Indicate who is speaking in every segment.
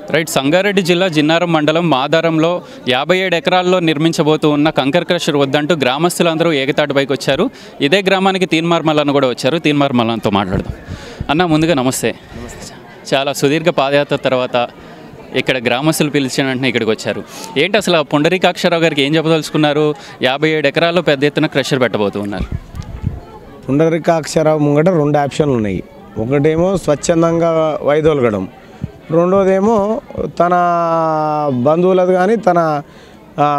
Speaker 1: right Sangareddy జిల్లా జిన్నారం మండలం మాదారంలో యాభై ఏడు ఎకరాల్లో నిర్మించబోతూ ఉన్న కంకర్ క్రషర్ వద్దంటూ గ్రామస్తులందరూ ఏకతాటిపైకి వచ్చారు ఇదే గ్రామానికి తీన్మార్మల్ కూడా వచ్చారు తీన్మార్మల్తో మాట్లాడదాం అన్న ముందుగా నమస్తే చాలా సుదీర్ఘ పాదయాత్ర తర్వాత ఇక్కడ గ్రామస్తులు పిలిచిన వెంటనే ఇక్కడికి వచ్చారు ఏంటి అసలు ఆ పుండరీకాక్షరావు గారికి ఏం చెప్పదలుచుకున్నారు యాభై ఏడు ఎకరాల్లో పెద్ద ఎత్తున క్రషర్ పెట్టబోతూ ఉన్నారు
Speaker 2: పుండరీకాక్షరావు ముంగట రెండు ఆప్షన్లు ఉన్నాయి ఒకటేమో స్వచ్ఛందంగా వైదొలగడం రెండోదేమో తన బంధువులది కానీ తన ఆ,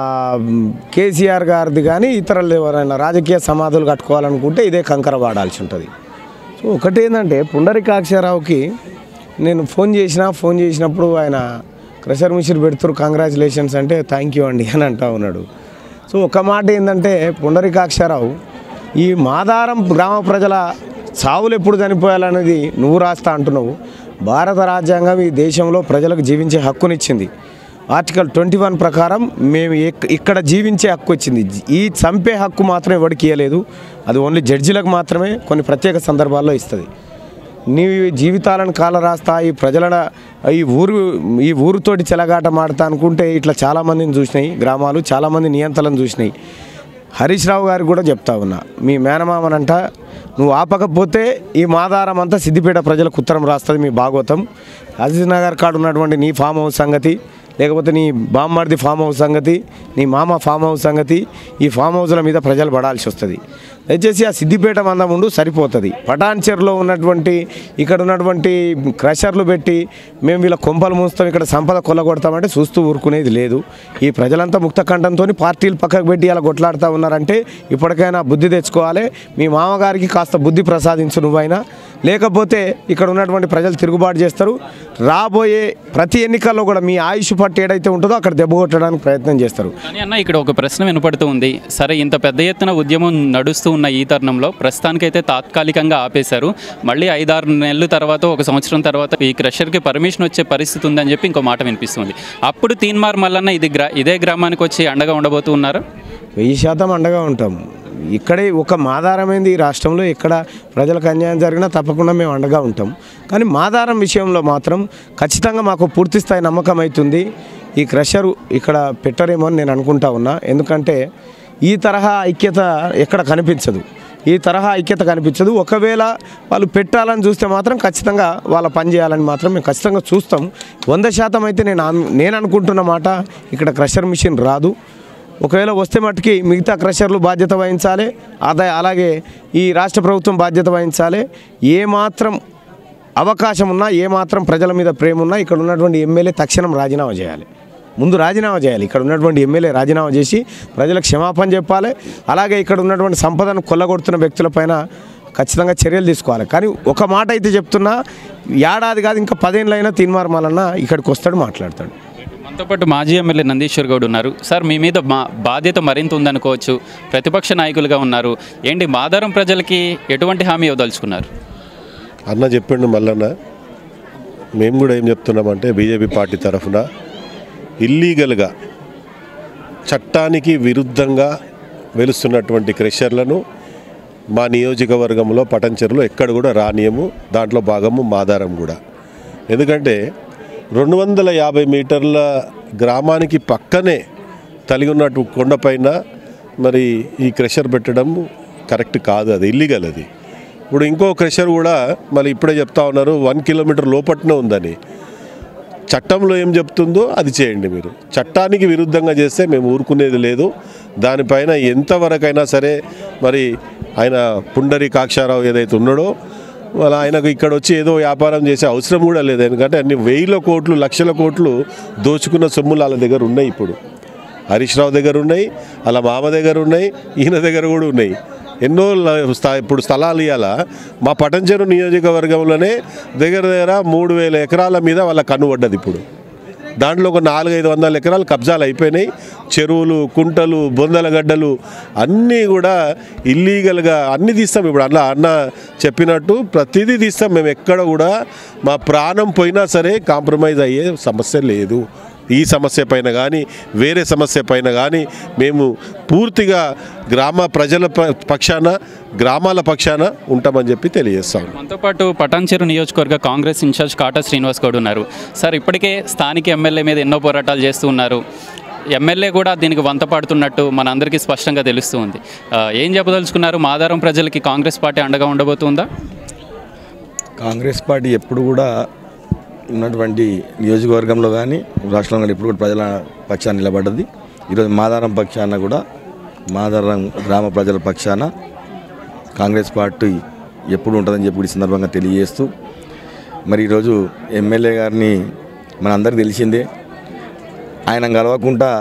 Speaker 2: కేసీఆర్ గారిది కానీ ఇతరులు ఎవరైనా రాజకీయ సమాధులు కట్టుకోవాలనుకుంటే ఇదే కంకర వాడాల్సి ఉంటుంది సో ఒకటి ఏంటంటే పుండరీకాక్షరావుకి నేను ఫోన్ చేసిన ఫోన్ చేసినప్పుడు ఆయన క్రషర్ మిషన్ పెడుతున్నారు కంగ్రాచులేషన్స్ అంటే థ్యాంక్ యూ అండి అని అంటా ఉన్నాడు సో ఒక మాట ఏంటంటే పుండరీకాక్షరావు ఈ మాదారం గ్రామ ప్రజల చావులు ఎప్పుడు చనిపోయాలనేది నువ్వు రాస్తా అంటున్నావు భారత రాజ్యాంగం ఈ దేశంలో ప్రజలకు జీవించే హక్కునిచ్చింది ఆర్టికల్ ట్వంటీ వన్ ప్రకారం మేము ఇక్- ఇక్కడ జీవించే హక్కు వచ్చింది ఈ చంపే హక్కు మాత్రం ఎవరికి ఇవ్వలేదు అది ఓన్లీ జడ్జిలకు మాత్రమే కొన్ని ప్రత్యేక సందర్భాల్లో ఇస్తుంది నీ జీవితాలను కాల రాస్తా ఈ ప్రజల ఈ ఊరు ఈ ఊరుతోటి చెలగాట మాడతా అనుకుంటే ఇట్లా చాలామందిని చూసినాయి గ్రామాలు చాలామంది నియంత్రణను చూసినాయి హరీష్ రావు గారికి కూడా చెప్తా ఉన్నా మీ మేనమామనంట నువ్వు ఆపకపోతే ఈ మాదారం అంతా సిద్దిపేట ప్రజలకు ఉత్తరం రాస్తుంది మీ భాగవతం అజీజ్ నగర్ కాడ ఉన్నటువంటి నీ ఫామ్ హౌస్ సంగతి లేకపోతే నీ బామ్మర్ది ఫామ్ హౌస్ సంగతి నీ మామ ఫామ్ హౌస్ సంగతి ఈ ఫామ్ హౌస్ల మీద ప్రజలు పడాల్సి వస్తుంది దయచేసి ఆ సిద్దిపేట మందం ఉండు సరిపోతుంది పటాన్చెరులో ఉన్నటువంటి ఇక్కడ ఉన్నటువంటి క్రషర్లు పెట్టి మేము వీళ్ళ కొంపలు మూస్తాం ఇక్కడ సంపద కొల్లగొడతామంటే చూస్తూ ఊరుకునేది లేదు ఈ ప్రజలంతా ముక్త కంఠంతో పార్టీలు పక్కకు పెట్టి ఇలా కొట్లాడుతూ ఉన్నారంటే ఇప్పటికైనా బుద్ధి తెచ్చుకోవాలి మీ మామగారికి కాస్త బుద్ధి ప్రసాదించు నువ్వైనా లేకపోతే ఇక్కడ ఉన్నటువంటి ప్రజలు తిరుగుబాటు చేస్తారు రాబోయే ప్రతి ఎన్నికల్లో కూడా మీ ఆయుష్ పట్టు ఏదైతే ఉంటుందో అక్కడ దెబ్బ కొట్టడానికి ప్రయత్నం చేస్తారు
Speaker 1: కానీ అన్న ఇక్కడ ఒక ప్రశ్న వినపడుతూ ఉంది సరే ఇంత పెద్ద ఎత్తున ఉద్యమం నడుస్తూ ఉన్న ఈ తరుణంలో ప్రస్తుతానికైతే తాత్కాలికంగా ఆపేశారు మళ్ళీ ఐదారు నెలల తర్వాత ఒక సంవత్సరం తర్వాత ఈ క్రషర్కి పర్మిషన్ వచ్చే పరిస్థితి ఉందని చెప్పి ఇంకో మాట వినిపిస్తుంది అప్పుడు తీన్మార్ మల్లన్న ఇది గ్రా ఇదే గ్రామానికి వచ్చి అండగా ఉండబోతూ ఉన్నారు
Speaker 2: వెయ్యి శాతం అండగా ఉంటాం ఇక్కడే ఒక మాధారమైంది ఈ రాష్ట్రంలో ఎక్కడ ప్రజలకు అన్యాయం జరిగినా తప్పకుండా మేము అండగా ఉంటాం కానీ మాధారం విషయంలో మాత్రం ఖచ్చితంగా మాకు పూర్తి స్థాయి నమ్మకం అవుతుంది ఈ క్రషరు ఇక్కడ పెట్టరేమో అని నేను అనుకుంటా ఉన్నా ఎందుకంటే ఈ తరహా ఐక్యత ఎక్కడ కనిపించదు ఈ తరహా ఐక్యత కనిపించదు ఒకవేళ వాళ్ళు పెట్టాలని చూస్తే మాత్రం ఖచ్చితంగా వాళ్ళ పని చేయాలని మాత్రం మేము ఖచ్చితంగా చూస్తాం వంద శాతం అయితే నేను అను- నేను అనుకుంటున్న మాట ఇక్కడ క్రషర్ మిషన్ రాదు ఒకవేళ వస్తే మట్టుకి మిగతా క్రషర్లు బాధ్యత వహించాలి అదే అలాగే ఈ రాష్ట్ర ప్రభుత్వం బాధ్యత వహించాలి ఏ మాత్రం అవకాశం ఉన్నా ఏ మాత్రం ప్రజల మీద ప్రేమ ఉన్నా ఇక్కడ ఉన్నటువంటి ఎమ్మెల్యే తక్షణం రాజీనామా చేయాలి ముందు రాజీనామా చేయాలి ఇక్కడ ఉన్నటువంటి ఎమ్మెల్యే రాజీనామా చేసి ప్రజలకు క్షమాపణ చెప్పాలి అలాగే ఇక్కడ ఉన్నటువంటి సంపదను కొల్లగొడుతున్న వ్యక్తులపైన ఖచ్చితంగా చర్యలు తీసుకోవాలి కానీ ఒక మాట అయితే చెప్తున్నా ఏడాది కాదు ఇంకా పదేళ్ళైనా తీన్మార్మాలన్నా ఇక్కడికి వస్తాడు మాట్లాడతాడు
Speaker 1: మనతో పాటు మాజీ ఎమ్మెల్యే నందీశ్వర్ గౌడ్ ఉన్నారు సార్ మీ మీద మా బాధ్యత మరింత ఉందనుకోవచ్చు ప్రతిపక్ష నాయకులుగా ఉన్నారు ఏంటి మాదారం ప్రజలకి ఎటువంటి హామీ ఇవ్వదలుచుకున్నారు
Speaker 3: అన్న చెప్పిండు మల్లన్న మేము కూడా ఏం చెప్తున్నామంటే బీజేపీ పార్టీ తరఫున ఇల్లీగల్గా చట్టానికి విరుద్ధంగా వెలుస్తున్నటువంటి క్రెషర్లను మా నియోజకవర్గంలో పటంచెరులో ఎక్కడ కూడా రానియము దాంట్లో భాగము మాదారం కూడా ఎందుకంటే రెండు వందల యాభై మీటర్ల గ్రామానికి పక్కనే తలిగి ఉన్నట్టు కొండపైన మరి ఈ క్రెషర్ పెట్టడం కరెక్ట్ కాదు అది ఇల్లీగల్ అది ఇప్పుడు ఇంకో క్రెషర్ కూడా మళ్ళీ ఇప్పుడే చెప్తా ఉన్నారు వన్ కిలోమీటర్ లోపట్నే ఉందని చట్టంలో ఏం చెప్తుందో అది చేయండి మీరు చట్టానికి విరుద్ధంగా చేస్తే మేము ఊరుకునేది లేదు దానిపైన ఎంతవరకైనా సరే మరి ఆయన పుండరి కాక్షారావు ఏదైతే ఉన్నాడో వాళ్ళ ఆయనకు ఇక్కడ వచ్చి ఏదో వ్యాపారం చేసే అవసరం కూడా లేదు ఎందుకంటే అన్ని వేల కోట్లు లక్షల కోట్లు దోచుకున్న సొమ్ములు వాళ్ళ దగ్గర ఉన్నాయి ఇప్పుడు హరీష్ రావు దగ్గర ఉన్నాయి వాళ్ళ మామ దగ్గర ఉన్నాయి ఈయన దగ్గర కూడా ఉన్నాయి ఎన్నో ల- స్థా ఇప్పుడు స్థలాలు ఇవ్వాల మా పటంచెరు నియోజకవర్గంలోనే దగ్గర దగ్గర మూడు వేల ఎకరాల మీద వాళ్ళ కన్ను పడ్డది ఇప్పుడు దాంట్లో ఒక నాలుగైదు వందల ఎకరాలు కబ్జాలు అయిపోయినాయి చెరువులు కుంటలు బొందల గడ్డలు అన్నీ కూడా ఇల్లీగల్గా అన్నీ తీస్తాం ఇప్పుడు అన్న అన్న చెప్పినట్టు ప్రతిదీ తీస్తాం మేము ఎక్కడ కూడా మా ప్రాణం పోయినా సరే కాంప్రమైజ్ అయ్యే సమస్య లేదు ఈ సమస్య పైన కానీ వేరే సమస్య పైన కానీ మేము పూర్తిగా గ్రామ ప్రజల ప- పక్షాన గ్రామాల పక్షాన ఉంటామని చెప్పి తెలియజేస్తాం
Speaker 1: మనతో పాటు పటాన్చెరు నియోజకవర్గ కాంగ్రెస్ ఇన్ఛార్జ్ కాటా శ్రీనివాస్ గౌడ్ ఉన్నారు సార్ ఇప్పటికే స్థానిక ఎమ్మెల్యే మీద ఎన్నో పోరాటాలు చేస్తూ ఉన్నారు ఎమ్మెల్యే కూడా దీనికి వంత పాడుతున్నట్టు మనందరికీ స్పష్టంగా తెలుస్తూ ఉంది ఆ, ఏం చెప్పదలుచుకున్నారు మాదారం ప్రజలకి కాంగ్రెస్ పార్టీ అండగా ఉండబోతుందా
Speaker 4: కాంగ్రెస్ పార్టీ ఎప్పుడు కూడా ఉన్నటువంటి నియోజకవర్గంలో కానీ రాష్ట్రంలో కానీ ఎప్పుడు కూడా ప్రజల పక్షాన నిలబడ్డది ఈరోజు మాదారం పక్షాన కూడా మాదారం గ్రామ ప్రజల పక్షాన కాంగ్రెస్ పార్టీ ఎప్పుడు ఉంటుందని చెప్పి కూడా ఈ సందర్భంగా తెలియజేస్తూ మరి ఈరోజు ఎమ్మెల్యే గారిని మనందరికీ తెలిసిందే ఆయన కలవకుండా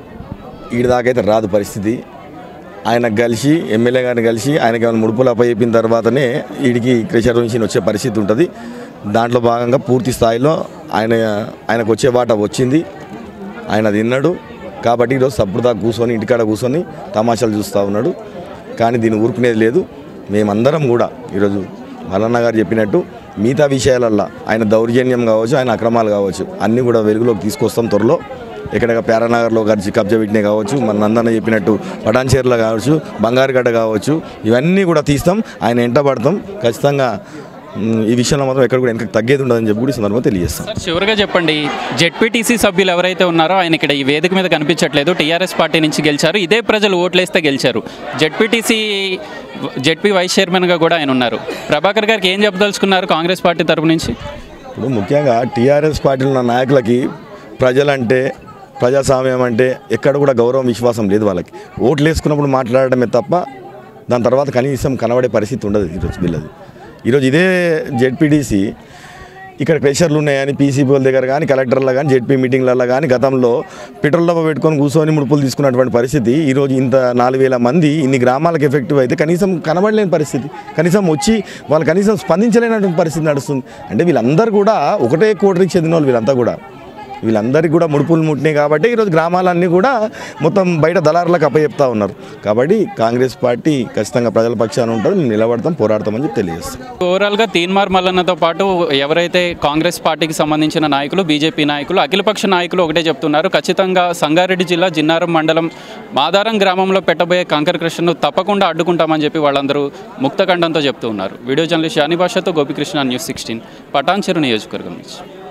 Speaker 4: ఈడి దాకైతే రాదు పరిస్థితి ఆయన కలిసి ఎమ్మెల్యే గారిని కలిసి ఆయనకి ఏమైనా ముడుపులు అప్పచెప్పిన తర్వాతనే వీడికి క్రెషర్ నుంచి వచ్చే పరిస్థితి ఉంటుంది దాంట్లో భాగంగా పూర్తి స్థాయిలో ఆయన ఆయనకు వచ్చే వాట వచ్చింది ఆయన తిన్నాడు కాబట్టి ఈరోజు సప్పుడుదా కూర్చొని ఇంటికాడ కూర్చొని తమాషాలు చూస్తూ ఉన్నాడు కానీ దీన్ని ఊరుకునేది లేదు మేమందరం కూడా ఈరోజు మల్లన్న గారు చెప్పినట్టు మిగతా విషయాలల్లో ఆయన దౌర్జన్యం కావచ్చు ఆయన అక్రమాలు కావచ్చు అన్నీ కూడా వెలుగులోకి తీసుకొస్తాం త్వరలో ఎక్కడ పేరానగర్లో గడిచి కబ్జా పెట్టినవి కావచ్చు మన నందన్న చెప్పినట్టు పటాన్చేరులో కావచ్చు బంగారుగడ్డ కావచ్చు ఇవన్నీ కూడా తీస్తాం ఆయన ఎంట పడతాం ఖచ్చితంగా మ్, ఈ విషయంలో మాత్రం ఎక్కడ కూడా వెనక తగ్గేది ఉండదని చెప్పి కూడా ఈ సందర్భంగా తెలియజేస్తాం
Speaker 1: సార్ చివరిగా చెప్పండి జెడ్పీటీసీ సభ్యులు ఎవరైతే ఉన్నారో ఆయన ఇక్కడ ఈ వేదిక మీద కనిపించట్లేదు టీఆర్ఎస్ పార్టీ నుంచి గెలిచారు ఇదే ప్రజలు ఓట్లేస్తే గెలిచారు జెడ్పీటీసీ జెడ్పీ వైస్ చైర్మన్గా కూడా ఆయన ఉన్నారు ప్రభాకర్ గారికి ఏం చెప్పదలుచుకున్నారు కాంగ్రెస్ పార్టీ తరపు నుంచి
Speaker 4: ఇప్పుడు ముఖ్యంగా టీఆర్ఎస్ పార్టీలో ఉన్న నాయకులకి ప్రజలంటే ప్రజాస్వామ్యం అంటే ఎక్కడ కూడా గౌరవం విశ్వాసం లేదు వాళ్ళకి ఓట్లు వేసుకున్నప్పుడు మాట్లాడడమే తప్ప దాని తర్వాత కనీసం కనబడే పరిస్థితి ఉండదు ఈరోజు వీళ్ళది ఈరోజు ఇదే జెడ్పీటీసీ ఇక్కడ ప్రెషర్లు ఉన్నాయని పీసీపీల దగ్గర కానీ కలెక్టర్ల కానీ జెడ్పీ మీటింగ్లలో కానీ గతంలో పెట్రోల్ డబ్బా పెట్టుకొని కూర్చొని ముడుపులు తీసుకున్నటువంటి పరిస్థితి ఈరోజు ఇంత నాలుగు వేల మంది ఇన్ని గ్రామాలకు ఎఫెక్టివ్ అయితే కనీసం కనబడలేని పరిస్థితి కనీసం వచ్చి వాళ్ళు కనీసం స్పందించలేనటువంటి పరిస్థితి నడుస్తుంది అంటే వీళ్ళందరూ కూడా ఒకటే కోటరికి చెందిన వాళ్ళు వీళ్ళంతా కూడా వీళ్ళందరికీ కూడా ముడుపులు ముట్టినాయి కాబట్టి ఈరోజు గ్రామాలన్నీ కూడా మొత్తం బయట దళారులకు అప్పచెప్తా ఉన్నారు కాబట్టి కాంగ్రెస్ పార్టీ ఖచ్చితంగా ప్రజల పక్షాన ఉంటుంది మేము నిలబడతాం పోరాడతామని చెప్పి తెలియజేస్తాం
Speaker 1: ఓవరాల్గా తీన్మార్ మల్లన్నతో పాటు ఎవరైతే కాంగ్రెస్ పార్టీకి సంబంధించిన నాయకులు బీజేపీ నాయకులు అఖిలపక్ష నాయకులు ఒకటే చెప్తున్నారు ఖచ్చితంగా సంగారెడ్డి జిల్లా జిన్నారం మండలం మాదారం గ్రామంలో పెట్టబోయే కంకర్ కృష్ణను తప్పకుండా అడ్డుకుంటామని చెప్పి వాళ్ళందరూ ముక్తఖండంతో చెప్తూ ఉన్నారు వీడియో జర్నలిస్ట్ యాని భాషతో గోపికృష్ణ న్యూస్ సిక్స్టీన్ పటాన్చెరు నియోజకవర్గం నుంచి